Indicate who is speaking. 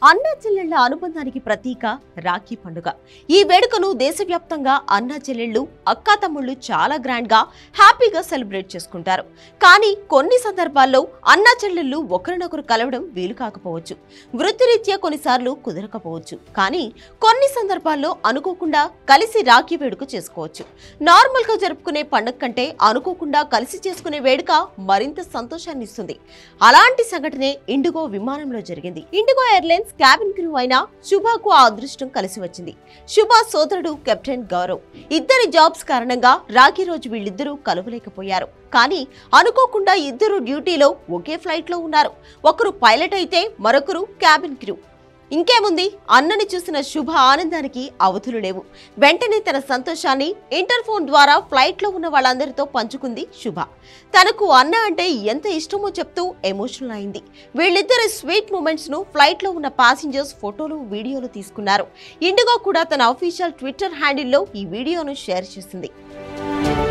Speaker 1: అన్నా చెల్లెళ్ల అనుబంధానికి ప్రతీక రాఖీ పండుగ ఈ వేడుకను దేశవ్యాప్తంగా అన్నా చెల్లెళ్ళు అక్కా తమ్ముళ్ళు చాలా గ్రాండ్ గా హ్యాపీగా సెలబ్రేట్ చేసుకుంటారు కానీ కొన్ని సందర్భాల్లో అన్నా చెల్లెళ్ళు ఒకరినొకరు కలవడం వీలు కాకపోవచ్చు వృత్తిరీత్యా కొన్నిసార్లు కుదరకపోవచ్చు కానీ కొన్ని సందర్భాల్లో అనుకోకుండా కలిసి రాఖీ వేడుక చేసుకోవచ్చు నార్మల్ గా జరుపుకునే పండుగ కంటే అనుకోకుండా కలిసి చేసుకునే వేడుక మరింత సంతోషాన్ని ఇస్తుంది అలాంటి సంఘటనే ఇండిగో విమానంలో జరిగింది ఇండిగో ఎయిర్లైన్స్ క్యాబిన్ క్రూ అయిన శుభకు ఆ అదృష్టం కలిసి వచ్చింది శుభ సోదరుడు కెప్టెన్ గౌరవ్ ఇద్దరి జాబ్స్ కారణంగా రాఖీ రోజు వీళ్ళిద్దరూ కలవలేకపోయారు కానీ అనుకోకుండా ఇద్దరు డ్యూటీలో ఒకే ఫ్లైట్ లో ఉన్నారు ఒకరు పైలట్ అయితే మరొకరు క్యాబిన్ క్రూ ఇంకేముంది అన్నని చూసిన శుభ ఆనందానికి అవధులు లేవు వెంటనే తన సంతోషాన్ని ఇంటర్ఫోన్ ద్వారా ఫ్లైట్లో ఉన్న వాళ్ళందరితో పంచుకుంది శుభ తనకు అన్న అంటే ఎంత ఇష్టమో చెప్తూ ఎమోషనల్ అయింది వీళ్ళిద్దరి స్వీట్ మూమెంట్స్ ను ఫ్లైట్ లో ఉన్న ప్యాసింజర్స్ ఫోటోలు వీడియోలు తీసుకున్నారు ఇండిగో కూడా తన అఫీషియల్ ట్విట్టర్ హ్యాండిల్లో ఈ వీడియోను షేర్ చేసింది